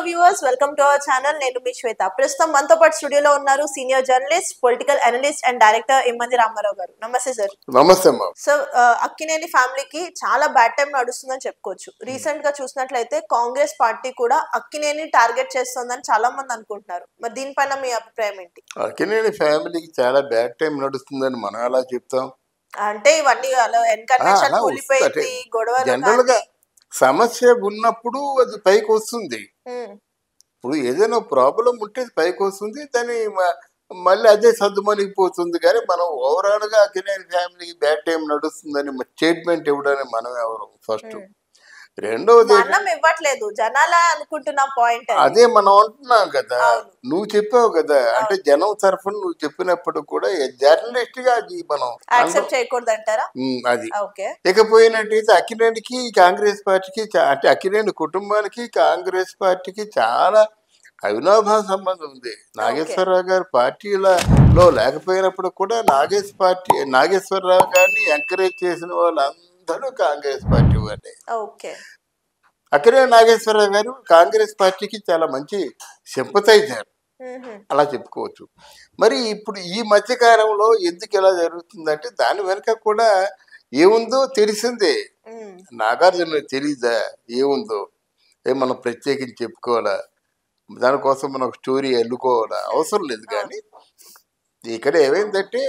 Viewers welcome to our channel నేను మీ శ్వేత ప్రస్తుతం మనతో పాటు స్టూడియోలో ఉన్నారు senior journalist political analyst and director Immandi Ramarao garu నమస్తే సార్ నమస్తే అమ్మా సో అక్కినేని ఫ్యామిలీకి చాలా బ్యాడ్ టైం నడుస్తుందని చెప్పుకోవచ్చు రీసెంట్ గా చూసినట్లయితే కాంగ్రెస్ పార్టీ కూడా అక్కినేని టార్గెట్ చేస్తోందని చాలా మంది అనుకుంటున్నారు మరి దీనిపైన మీ అభిప్రాయం ఏంటి అక్కినేని ఫ్యామిలీకి చాలా బ్యాడ్ టైం నడుస్తుందని మనం ఎలా చెప్తాం అంటే ఇవన్నీ అలా ఎన్కన్వెన్షన్ అలా కూలిపోయింది వస్తుంది. గొడవ జనరల్ గా సమస్య ఉన్నప్పుడు అది పైకి వస్తుంది ఇప్పుడు ఏదైనా ప్రాబ్లం ఉంటే అది పైకి వస్తుంది దాన్ని మ- మళ్ళీ అదే సర్దుమణిగిపోతుంది కానీ మనం ఓవరాల్ గా అక్కినేని ఫ్యామిలీకి బ్యాడ్ టైం నడుస్తుందని స్టేట్మెంట్ ఇవ్వడానికి మనం ఎవరు ఫస్ట్ రెండవది మనం ఇవ్వట్లేదు జనాల అనుకుంటున్న పాయింట్ అదే మనం అంటున్నాం కదా అవును. నువ్వు చెప్పావు కదా అంటే జనం తరఫున నువ్వు చెప్పినప్పుడు కూడా జర్నలిస్ట్ గా అది మనం యాక్సెప్ట్ చేయకూడదు అంటారా ఉమ్, అది ఓకే ఇకపోయినట్టయితే అక్కినేనికి కాంగ్రెస్ పార్టీకి చా- అంటే అక్కినేని కుటుంబానికి కాంగ్రెస్ పార్టీకి చాలా అవినాభావ సంబంధం ఉంది నాగేశ్వరరావు గారు పార్టీలలో లేకపోయినప్పుడు కూడా నాగేశ్ పార్టీ నాగేశ్వరరావు గారిని ఎంకరేజ్ చేసిన వాళ్ళందరూ కాంగ్రెస్ పార్టీ వాళ్ళే ఓకే అక్కడే నాగేశ్వరరావు గారు కాంగ్రెస్ పార్టీకి చాలా మంచి సింపతైజర్ అలా చెప్పుకోవచ్చు మరి ఇప్పుడు ఈ మధ్య కాలంలో ఎందుకు ఇలా జరుగుతుందంటే దాని వెనుక కూడా ఏముందో తెలిసిందే నాగార్జున తెలీదా ఏముందో ఏ మనం ప్రత్యేకించి చెప్పుకోవాలా దానికోసం మనం ఒక స్టోరీ ఎల్లుకోవాలా అవసరం లేదు కానీ ఇక్కడ ఏమైందంటే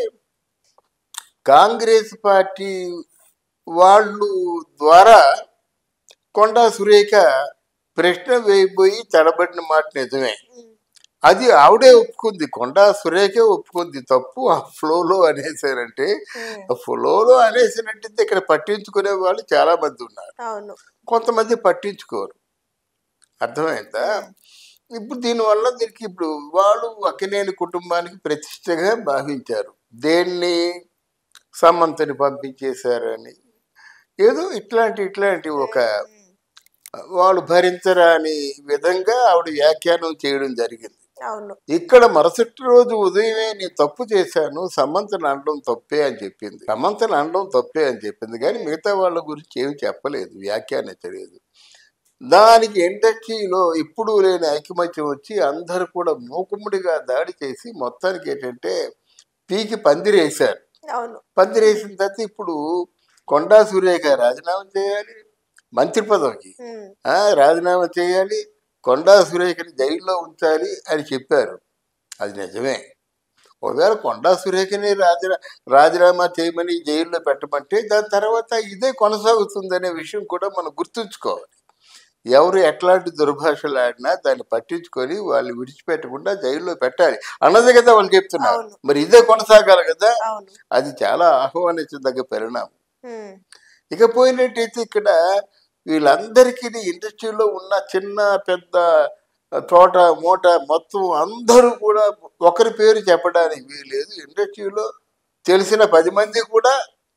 కాంగ్రెస్ పార్టీ వాళ్ళు ద్వారా కొండా సురేఖ ప్రశ్న వేయబోయి తడబడిన మాట నిజమే అది ఆవిడే ఒప్పుకుంది కొండా సురేఖే ఒప్పుకుంది తప్పు ఆ ఫ్లోలో అనేసారంటే ఆ ఫ్లోలో అనేసినట్టయితే ఇక్కడ పట్టించుకునే వాళ్ళు చాలా మంది ఉన్నారు అవును కొంతమంది పట్టించుకోరు అర్థమైందా ఇప్పుడు దీనివల్ల దీనికి ఇప్పుడు వాళ్ళు అక్కినేని కుటుంబానికి ప్రతిష్టగా భావించారు దేన్ని సమంతని పంపించేశారని ఏదో ఇట్లాంటి ఇట్లాంటి ఒక వాళ్ళు భరించరాని విధంగా ఆవిడ వ్యాఖ్యానం చేయడం జరిగింది అవును ఇక్కడ మరుసటి రోజు ఉదయమే నేను తప్పు చేశాను సమంతను అనడం తప్పే అని చెప్పింది సమంతను అనడం తప్పే అని చెప్పింది కానీ మిగతా వాళ్ళ గురించి ఏమి చెప్పలేదు వ్యాఖ్యానించలేదు దానికి ఇండస్ట్రీలో ఇప్పుడు లేని ఐకమత్యం వచ్చి అందరూ కూడా మూకుముడిగా దాడి చేసి మొత్తానికి ఏంటంటే పీకి పందిరేశారు అవును పందిరేసిన తర్వాత ఇప్పుడు కొండా సురేఖ రాజీనామా చేయాలి మంత్రి పదవికి ఉమ్, ఆ, రాజీనామా చేయాలి కొండా సురేఖని జైల్లో ఉంచాలి అని చెప్పారు అది నిజమే ఒకవేళ కొండా సురేఖని రాజీనా రాజీనామా చేయమని జైల్లో పెట్టమంటే దాని తర్వాత ఇదే కొనసాగుతుందనే విషయం కూడా మనం గుర్తుంచుకోవాలి ఎవరు ఎట్లాంటి దుర్భాషలు ఆడినా దాన్ని పట్టించుకొని వాళ్ళు విడిచిపెట్టకుండా జైల్లో పెట్టాలి అన్నదే కదా వాళ్ళు చెప్తున్నారు అవును. మరి ఇదే కొనసాగాలి కదా అవును అది చాలా ఆహ్వానించదగ్గ పరిణామం ఉమ్, ఇకపోయినట్టయితే ఇక్కడ వీళ్ళందరికీ ఇండస్ట్రీలో ఉన్న చిన్న పెద్ద తోట మూట మొత్తం అందరూ కూడా ఒకరి పేరు చెప్పడానికి వీలేదు ఇండస్ట్రీలో తెలిసిన పది మంది కూడా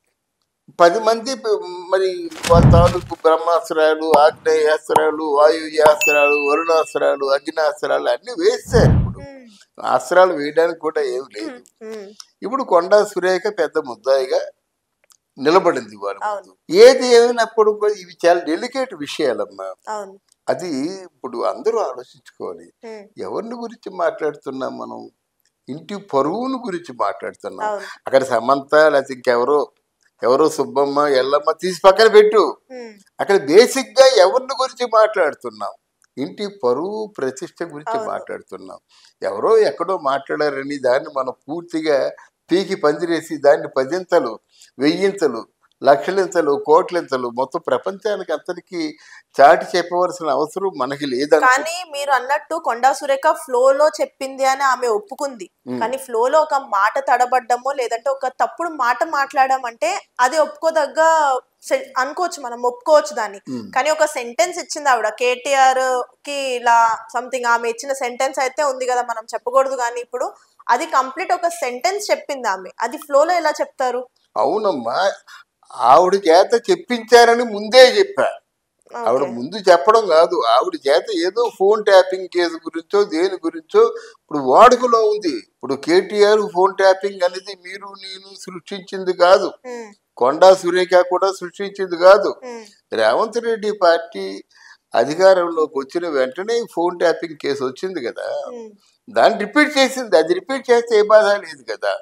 పది మంది మరి వాళ్ళ తాలూకు బ్రహ్మాస్త్రాలు ఆగ్నేయాస్త్రాలు వాయువ్యాస్త్రాలు వరుణాస్త్రాలు అగ్నాస్త్రాలు అన్ని వేస్తారు ఇప్పుడు ఉమ్, అస్త్రాలు వేయడానికి కూడా ఏం లేదు ఉమ్, ఇప్పుడు కొండా సురేఖ పెద్ద ముద్దాయిగా నిలబడింది వాళ్ళ అవును. ముందు. ఏది ఏమైనప్పుడు కూడా ఇవి చాలా డెలికేట్ విషయాలమ్మా అవును అది ఇప్పుడు అందరూ ఆలోచించుకోవాలి ఉమ్, ఎవరిని గురించి మాట్లాడుతున్నాం మనం ఇంటి పరువును గురించి మాట్లాడుతున్నాం అవును అక్కడ సమంత లేకపోతే ఇంకెవరో ఎవరో సుబ్బమ్మ ఎల్లమ్మ తీసి పక్కన పెట్టు ఉమ్, అక్కడ బేసిక్ గా ఎవరిని గురించి మాట్లాడుతున్నాం ఇంటి పరువు ప్రతిష్ట గురించి అవును. మాట్లాడుతున్నాం ఎవరో ఎక్కడో మాట్లాడారని దాన్ని మనం పూర్తిగా పీకి పందిరేసి దాన్ని పదింతలు వెయ్యింతలు లక్షలింతలు కోట్లింతలు మొత్తం ప్రపంచానికి అంతటికి చాటి చెప్పవలసిన అవసరం మనకి లేదన్న కానీ మీరు అన్నట్టు కొండా సురేఖ ఫ్లో లో చెప్పింది అని ఆమె ఒప్పుకుంది ఉమ్. కానీ ఫ్లో లో ఒక మాట తడబడ్డమో లేదంటే ఒక తప్పుడు మాట మాట్లాడడం అంటే అది ఒప్పుకోదగ్గ సె- అనుకోవచ్చు మనం ఒప్పుకోవచ్చు దాన్ని ఉమ్. కానీ ఒక సెంటెన్స్ ఇచ్చింది ఆవిడ కేటీఆర్ కి ఇలా సంథింగ్ ఆమె ఇచ్చిన సెంటెన్స్ అయితే ఉంది కదా మనం చెప్పకూడదు కానీ ఇప్పుడు అది కంప్లీట్ ఒక సెంటెన్స్ చెప్పింది ఆమె అది ఫ్లోలో ఎలా చెప్తారు అవునమ్మా ఆవిడ చేత చెప్పించారని ముందే చెప్పా ఆవిడ Okay. ముందు చెప్పడం కాదు ఆవిడ చేత ఏదో ఫోన్ ట్యాపింగ్ కేసు గురించో దేని గురించో ఇప్పుడు వాడుకలో ఉంది ఇప్పుడు కేటీఆర్ ఫోన్ ట్యాపింగ్ అనేది మీరు నేను సృష్టించింది కాదు ఉమ్, కొండా సురేఖ కూడా సృష్టించింది కాదు ఉమ్, రేవంత్ రెడ్డి పార్టీ అధికారంలోకి వచ్చిన వెంటనే ఫోన్ ట్యాపింగ్ కేసు వచ్చింది కదా ఉమ్, దాన్ని రిపీట్ చేసింది అది రిపీట్ చేస్తే ఏ బాధ లేదు కదా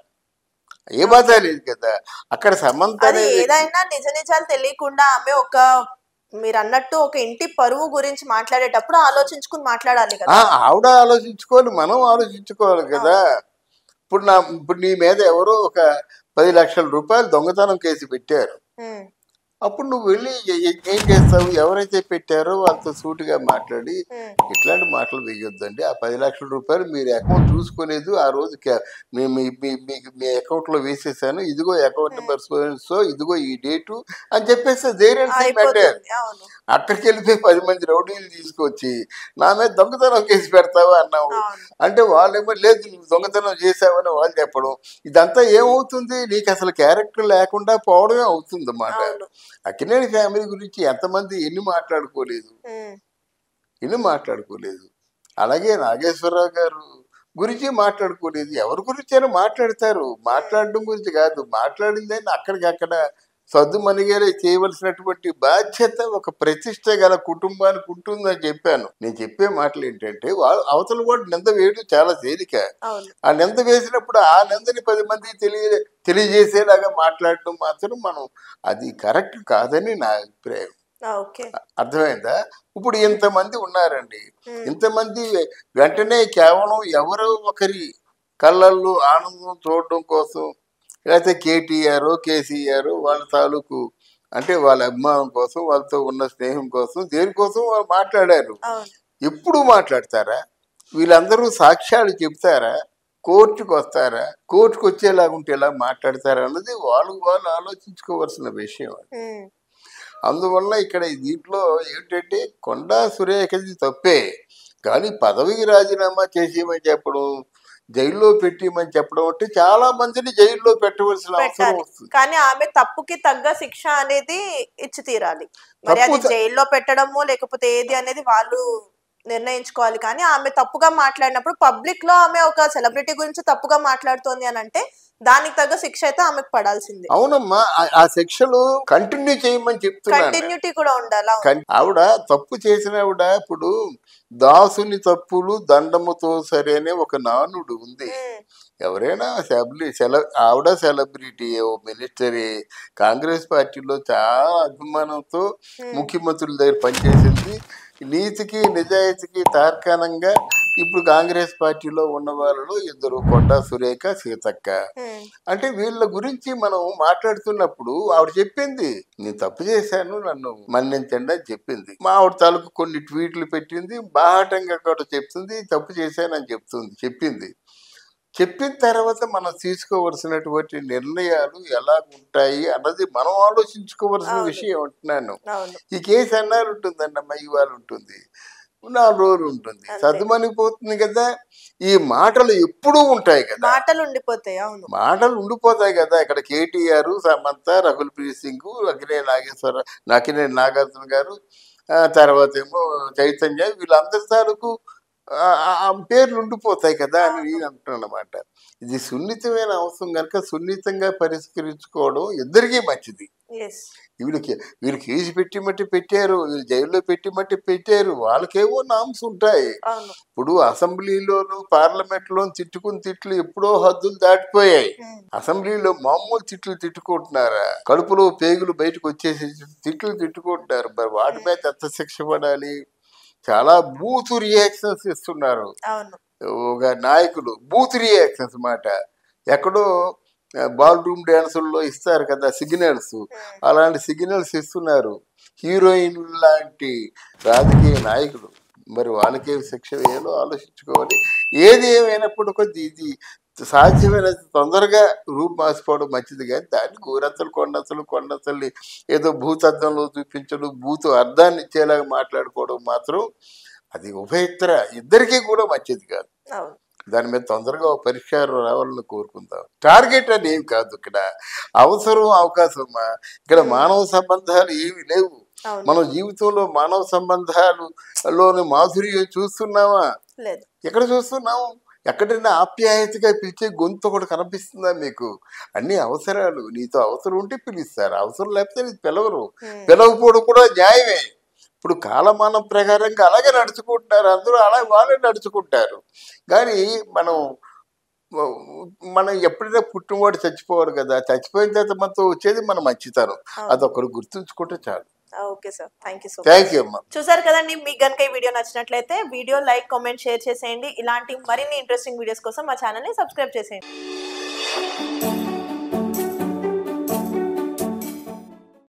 ఏ బాధ లేదు కదా అక్కడ సమంత అది అనేది ఏదైనా నిజ నిజాలు తెలియకుండా ఆమె ఒక మీరు అన్నట్టు ఒక ఇంటి పరువు గురించి మాట్లాడేటప్పుడు ఆలోచించుకుని మాట్లాడాలి ఆ, కదా ఆవిడ ఆలోచించుకోవాలి మనం ఆలోచించుకోవాలి కదా ఇప్పుడు నా ఇప్పుడు నీ మీద ఎవరో ఒక పది లక్షల రూపాయలు దొంగతనం కేసు పెట్టారు ఉమ్, అప్పుడు నువ్వు వెళ్ళి ఏ- ఏ- ఏం చేస్తావు ఎవరైతే పెట్టారో వాళ్ళతో సూటిగా మాట్లాడి ఉమ్, ఇట్లాంటి మాటలు వేయొద్దండి ఆ పది లక్షల రూపాయలు మీరు అకౌంట్ చూసుకోలేదు ఆ రోజు క- మీ మీ మీ- మీ- మీ అకౌంట్ లో వేసేసాను ఇదిగో అకౌంట్ నెంబర్ సో ఇదిగో ఈ డేటు అని చెప్పేస్తే ధైర్యం పెట్టారు అయిపోతుంది అవును అక్కడికి వెళ్ళిపోయి పది మంది రౌడీలు తీసుకొచ్చి నా మీద దొంగతనం కేసు పెడతావా అన్నావు అవును అంటే వాళ్ళేమో లేదు నువ్వు దొంగతనం చేసావని వాళ్ళు చెప్పడం ఇదంతా ఏమవుతుంది నీకు అసలు క్యారెక్టర్ లేకుండా పోవడమే అవుతుంది అన్నమాట అవును అక్కినేని ఫ్యామిలీ గురించి ఎంతమంది ఎన్ని మాట్లాడుకోలేదు ఉమ్, ఎన్ని మాట్లాడుకోలేదు అలాగే నాగేశ్వరరావు గారు గురించి మాట్లాడుకోలేదు ఎవరి గురించి అయినా మాట్లాడతారు మాట్లాడడం గురించి కాదు మాట్లాడిందని అక్కడికక్కడ సద్దు మనిగేలా చేయవలసినటువంటి బాధ్యత ఒక ప్రతిష్ట గల కుటుంబానికి ఉంటుందని చెప్పాను నేను చెప్పే మాటలు ఏంటంటే వాళ్ళు అవతల కూడా నింద వేయడం చాలా తేలిక అవును ఆ నింద వేసినప్పుడు ఆ నిందని పది మందికి తెలియ తెలియజేసేలాగా మాట్లాడడం మాత్రం మనం అది కరెక్ట్ కాదని నా అభిప్రాయం ఓకే అర్థమైందా ఇప్పుడు ఇంతమంది ఉన్నారండి ఉమ్, ఇంతమంది వెంటనే కేవలం ఎవరో ఒకరి కళ్ళల్లో ఆనందం చూడడం కోసం లేకపోతే కేటీఆర్ కేసీఆర్ వాళ్ళ తాలూకు అంటే వాళ్ళ అభిమానం కోసం వాళ్ళతో ఉన్న స్నేహం కోసం దేనికోసం వాళ్ళు మాట్లాడారు అవును ఎప్పుడు మాట్లాడతారా వీళ్ళందరూ సాక్ష్యాలు చెప్తారా కోర్టుకు వస్తారా కోర్టుకు వచ్చేలాగా ఉంటే ఎలా మాట్లాడతారా అన్నది వాళ్ళు వాళ్ళు ఆలోచించుకోవాల్సిన విషయం ఉమ్, అందువల్ల ఇక్కడ దీంట్లో ఏమిటంటే కొండా సురేఖది తప్పే కానీ పదవికి రాజీనామా చేసేయమని చెప్పడం జైల్లో పెట్టిమని చెప్పడం అంటే చాలా మందిని జైల్లో పెట్టవలసిన అవసరం పెట్టాలి వస్తుంది కానీ ఆమె తప్పుకి తగ్గ శిక్ష అనేది ఇచ్చి తీరాలి మరి అది తప్పు త- జైల్లో పెట్టడము లేకపోతే ఏది అనేది వాళ్ళు నిర్ణయించుకోవాలి కానీ ఆమె తప్పుగా మాట్లాడినప్పుడు పబ్లిక్ లో ఆమె ఒక సెలబ్రిటీ గురించి తప్పుగా మాట్లాడుతోంది అని అంటే దానికి తగ్గ శిక్ష అయితే ఆమెకు పడాల్సిందే అవునమ్మా ఆ- ఆ శిక్షలు కంటిన్యూ చేయమని చెప్తున్నాను కంటిన్యూటీ కూడా ఉండాలి అవును. కన్- ఆవిడ తప్పు చేసిన ఆవిడ ఇప్పుడు దాసుని తప్పులు దండముతో సరే అనే ఒక నానుడు ఉంది ఉమ్, ఎవరైనా సెలబ్రి సెల ఆవిడ సెలబ్రిటీ ఓ మినిస్టరే కాంగ్రెస్ పార్టీలో చాలా అభిమానంతో Hmm. ముఖ్యమంత్రుల దగ్గర పనిచేసింది నీతికి నిజాయితీకి తార్కాణంగా ఇప్పుడు కాంగ్రెస్ పార్టీలో ఉన్న వాళ్ళలో ఇద్దరు కొండా సురేఖ సీతక్క ఉమ్, అంటే వీళ్ళ గురించి మనం మాట్లాడుతున్నప్పుడు ఆవిడ చెప్పింది నేను తప్పు చేశాను నన్ను మన్నించండి అని చెప్పింది మా ఆవిడ తాలూకు కొన్ని ట్వీట్లు పెట్టింది బాహటంగా కూడా చెప్తుంది తప్పు చేశానని చెప్తుంది చెప్పింది చెప్పిన తర్వాత మనం తీసుకోవలసినటువంటి నిర్ణయాలు ఎలా ఉంటాయి అన్నది మనం ఆలోచించుకోవలసిన అవును. విషయం అంటున్నాను అవును ఈ కేసు అన్నారు ఉంటుందండి అమ్మ ఇవాళ ఉంటుంది నాలుగు రోజులు ఉంటుంది అంతే. సర్దుమనిపోతుంది కదా ఈ మాటలు ఎప్పుడూ ఉంటాయి కదా మాటలు ఉండిపోతాయి అవును మాటలు ఉండిపోతాయి కదా ఇక్కడ కేటీఆర్ సమంత రఘుల్ ప్రీత్ సింగ్ అగ్నే నాగేశ్వర నకినే నాగార్జున గారు ఆ తర్వాత ఏమో చైతన్య వీళ్ళందరి తాలూకు ఆ, ఆ, ఆ పేర్లు ఉండిపోతాయి కదా అని నేను అంటున్నాను అనమాట ఇది సున్నితమైన అవసరం కనుక సున్నితంగా పరిష్కరించుకోవడం ఇద్దరికీ మంచిది ఎస్ వీళ్ళకి వీళ్ళు కేసు పెట్టి మట్టి పెట్టారు వీళ్ళు జైల్లో పెట్టి మట్టి పెట్టారు వాళ్ళకేవో నామ్స్ ఉంటాయి అవును ఇప్పుడు అసెంబ్లీలోను పార్లమెంట్లో తిట్టుకుని తిట్లు ఎప్పుడో హద్దులు దాటిపోయాయి ఉమ్, అసెంబ్లీలో మామూలు తిట్లు తిట్టుకుంటున్నారా కడుపులో పేగులు బయటకు వచ్చేసి తిట్లు తిట్టుకుంటున్నారు మరి వాటి మీద ఎంత శిక్ష పడాలి చాలా బూత్ రియాక్షన్స్ ఇస్తున్నారు అవును ఒక నాయకులు బూత్ రియాక్షన్స్ మాట ఎక్కడో బాల్ రూమ్ డ్యాన్సుల్లో ఇస్తారు కదా సిగ్నల్స్ ఉమ్, అలాంటి సిగ్నల్స్ ఇస్తున్నారు హీరోయిన్ లాంటి రాజకీయ నాయకులు మరి వాళ్ళకేం శిక్ష వేయాలో ఆలోచించుకోవాలి ఏది ఏమైనప్పుడు కొద్ది ఇది సాధ్యమైనంత తొందరగా రూపు మార్చుకోవడం మంచిది కానీ దాన్ని గోరంతలు కొండంతలు కొండంతల్ని ఏదో భూతద్దంలో చూపించడం భూత అర్థాన్ని ఇచ్చేలాగా మాట్లాడుకోవడం మాత్రం అది ఉభయత్ర ఇద్దరికీ కూడా మంచిది కాదు అవును దాని మీద తొందరగా ఒక పరిష్కారం రావాలని కోరుకుందాం టార్గెట్ అని ఏం కాదు ఇక్కడ అవసరం అవకాశమా ఇక్కడ మానవ సంబంధాలు ఏమి లేవు అవును మన జీవితంలో మానవ సంబంధాలులోని మాధుర్యం చూస్తున్నామా లేదు ఎక్కడ చూస్తున్నాం ఎక్కడైనా ఆప్యాయతగా పిలిచే గొంతు ఒకటి కనిపిస్తుందా మీకు అన్ని అవసరాలు నీతో అవసరం ఉంటే పిలుస్తారు అవసరం లేకపోతే నీకు పిలవరు ఉమ్, పిలవకపోవడం కూడా న్యాయమే ఇప్పుడు కాలమానం ప్రకారంగా అలాగే నడుచుకుంటున్నారు అందరూ అలా వాళ్ళే నడుచుకుంటారు కానీ మనం మనం ఎప్పుడైనా పుట్టినవాడు చచ్చిపోవాలి కదా చచ్చిపోయిన తర్వాత మనతో వచ్చేది మన మంచితనం అదొకరు గుర్తుంచుకుంటే చాలు okay sir thank you so thank you అమ్మా చూసారు కదండి మీకు గనుక ఈ వీడియో నచ్చినట్లయితే వీడియో లైక్ కామెంట్ షేర్ చేసేయండి ఇలాంటి మరిన్ని ఇంట్రెస్టింగ్ వీడియోస్ కోసం మా ఛానల్ని సబ్స్క్రైబ్ చేసేయండి